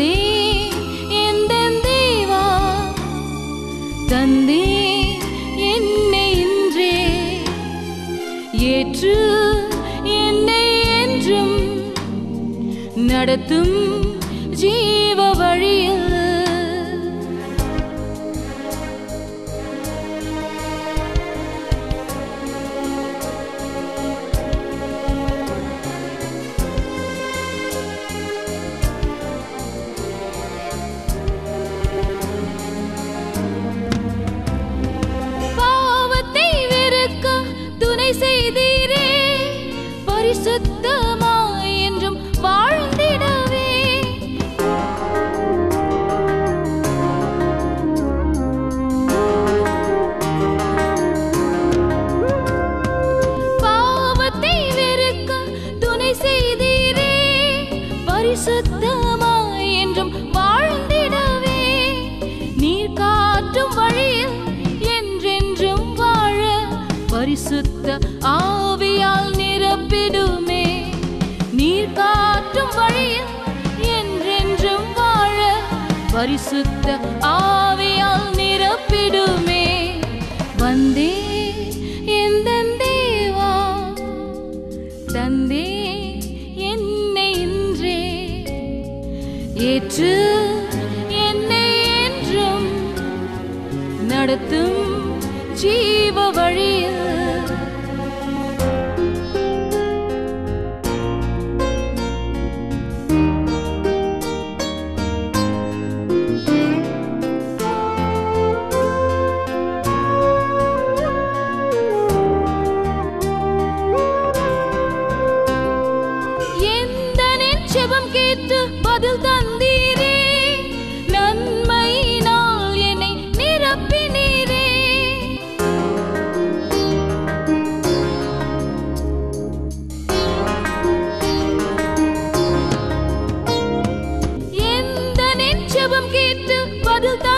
வந்தே எந்த தேவா தந்தே என்னை இன்றே ஏற்று என்னை என்றும் நடத்தும் ஜீவ வழியில் பாவத்தை வெறுக்க துணை செய்தீரே பரிசுத்தமாய் என்றும் வாழ்ந்திடவே பாவத்தை வெறுக்க துணை செய்தீரே பரிசுத்தமாய் என்றும் வாழ்ந்திடவே நீர் காட்டும் வழியில் என்றென்றும் வாழ பரிசுத்த ஆவியால் நிரப்பிடுமே நீர் காட்டும் வழியில் என்றென்றும் வாழ பரிசுத்த ஆவியால் நிரப்பிடுமே வந்தே எந்த தேவா தந்தே என்னை இன்றே ஏற்று என்னை என்றும் நடத்தும் ஜீவ வழியில் எந்த நெஞ்சபம் கேட்டு பதில் தந்தீரே நன்மையினால் என்னை நிரப்பினீரே எந்த நெஞ்சபம் கேட்டு பதில்